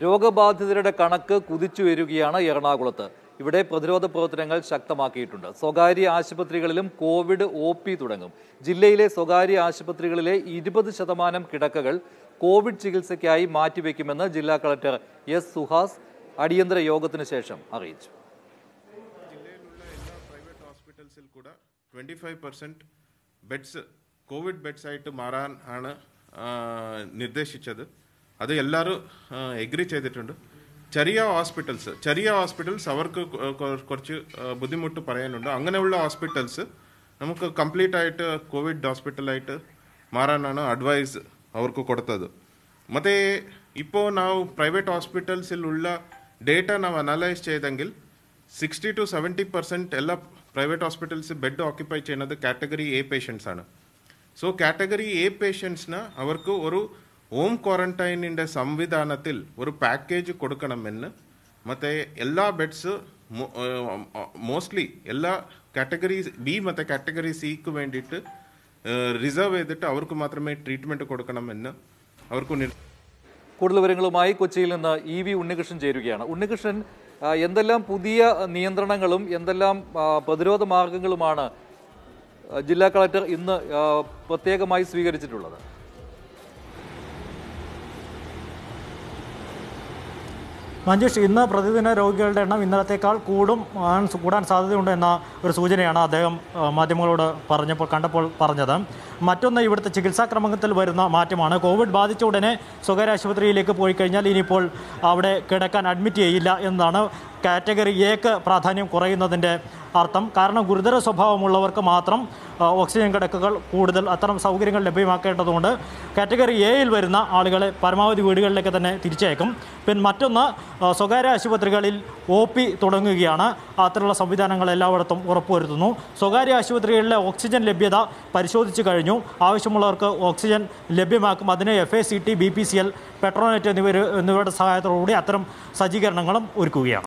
രോഗബാധിതരുടെ കണക്ക് കുതിച്ചുയരുകയാണ് എറണാകുളത്ത് ഇവിടെ പ്രതിരോധ പ്രവർത്തനങ്ങൾ ശക്തമാക്കിയിട്ടുണ്ട് സ്വകാര്യ ആശുപത്രികളിലും കോവിഡ് ഒ പി തുടങ്ങും ജില്ലയിലെ സ്വകാര്യ ആശുപത്രികളിലെ ഇരുപത് ശതമാനം കിടക്കകൾ കോവിഡ് ചികിത്സയ്ക്കായി മാറ്റിവെക്കുമെന്ന് ജില്ലാ കളക്ടർ എസ് സുഹാസ് അടിയന്തര യോഗത്തിന് ശേഷം അറിയിച്ചു ജില്ലയിലുള്ള എല്ലാ പ്രൈവറ്റ് ഹോസ്പിറ്റൽസിൽ കൂടെ twenty five percent beds COVID beds ആയിട്ട് മാറാൻ ആണ് ആ, നിർദ്ദേശിച്ചത് അത് എല്ലാവരും എഗ്രി ചെയ്തിട്ടുണ്ട് ചെറിയ ഹോസ്പിറ്റൽസ് ചെറിയ ഹോസ്പിറ്റൽസ് അവർക്ക് കൊ- കൊ- കുറച്ച് ആ, ബുദ്ധിമുട്ട് പറയാനുണ്ട് അങ്ങനെയുള്ള ഹോസ്പിറ്റൽസ് നമുക്ക് കംപ്ലീറ്റ് ആയിട്ട് കോവിഡ് ഹോസ്പിറ്റലായിട്ട് മാറാനാണ് അഡ്വൈസ് അവർക്ക് കൊടുത്തത് ಮತ್ತೆ ഇപ്പോൾ ನಾವು ಪ್ರೈವೇಟ್ ಹಾಸ್ಪಿಟಲ್ಸಿലുള്ള ಡೇಟ ನಾವು ಅನಲೈಸ್ ചെയ്തെങ്കിൽ സിക്സ്റ്റി ടു സെവൻറ്റി പെർസെൻറ്റ് എല്ലാ പ്രൈവറ്റ് ഹോസ്പിറ്റൽസ് ബെഡ് ഓക്യുപ്പൈ ചെയ്യുന്നത് കാറ്റഗറി എ പേഷ്യൻസ് ആണ് സോ കാറ്റഗറി എ പേഷ്യൻസിന് അവർക്ക് ഒരു ഹോം ക്വാറന്റൈനിൻ്റെ സംവിധാനത്തിൽ ഒരു പാക്കേജ് കൊടുക്കണമെന്ന് ಮತ್ತು ಎಲ್ಲ ಬೆಡ್ಸ್ ಮೋಸ್ಟ್ಲಿ ಎಲ್ಲ ಕ್ಯಾಟಗರಿ ബി ಮತ್ತು ಕ್ಯಾಟಗರಿ സിക്ക് വേണ്ടിയിട്ട് റിസർവ് ചെയ്തിട്ട് അവർക്ക് മാത്രമേ ട്രീറ്റ്മെൻറ്റ് കൊടുക്കണമെന്ന് അവർക്ക് നിർ കൂടുതൽ വിവരങ്ങളുമായി കൊച്ചിയിൽ നിന്ന് ഇ വി ഉണ്ണികൃഷ്ണൻ ചേരുകയാണ് ഉണ്ണികൃഷ്ണൻ ആ, എന്തെല്ലാം പുതിയ നിയന്ത്രണങ്ങളും എന്തെല്ലാം ആ, പ്രതിരോധ മാർഗങ്ങളുമാണ് ആ, ജില്ലാ കളക്ടർ ഇന്ന് ആ, പ്രത്യേകമായി സ്വീകരിച്ചിട്ടുള്ളത് മഞ്ജുഷ് ഇന്ന് പ്രതിദിന രോഗികളുടെ എണ്ണം ഇന്നലത്തേക്കാൾ കൂടും ആൻ- കൂടാൻ സാധ്യതയുണ്ട് എന്ന ഒരു സൂചനയാണ് അദ്ദേഹം ആ, മാധ്യമങ്ങളോട് പറഞ്ഞപ്പോൾ കണ്ടപ്പോൾ പറഞ്ഞത് മറ്റൊന്ന് ഇവിടുത്തെ ചികിത്സാക്രമത്തിൽ വരുന്ന മാറ്റമാണ് കോവിഡ് ബാധിച്ച ഉടനെ സ്വകാര്യ ആശുപത്രിയിലേക്ക് പോയി കഴിഞ്ഞാൽ ഇനിയിപ്പോൾ അവിടെ കിടക്കാൻ അഡ്മിറ്റ് ചെയ്യില്ല എന്നതാണ് കാറ്റഗറി എക്ക് പ്രാധാന്യം കുറയുന്നതിൻ്റെ അർത്ഥം കാരണം ഗുരുതര സ്വഭാവമുള്ളവർക്ക് മാത്രം ആ, ഓക്സിജൻ കിടക്കകൾ കൂടുതൽ അത്തരം സൗകര്യങ്ങൾ ലഭ്യമാക്കേണ്ടതുകൊണ്ട് കാറ്റഗറി എയിൽ വരുന്ന ആളുകളെ പരമാവധി വീടുകളിലേക്ക് തന്നെ തിരിച്ചയക്കും പിന്നെ മറ്റൊന്ന് ആ, സ്വകാര്യ ആശുപത്രികളിൽ ഒ പി തുടങ്ങുകയാണ് അത്തരമുള്ള സംവിധാനങ്ങൾ എല്ലായിടത്തും ഉറപ്പുവരുത്തുന്നു സ്വകാര്യ ആശുപത്രികളിലെ ഓക്സിജൻ ലഭ്യത പരിശോധിച്ചു കഴിഞ്ഞു ആവശ്യമുള്ളവർക്ക് ഓക്സിജൻ ലഭ്യമാക്കും അതിന് F A C T B P C L Petronet എന്നിവർ എന്നിവരുടെ സഹായത്തോടുകൂടി അത്തരം സജ്ജീകരണങ്ങളും ഒരുക്കുകയാണ്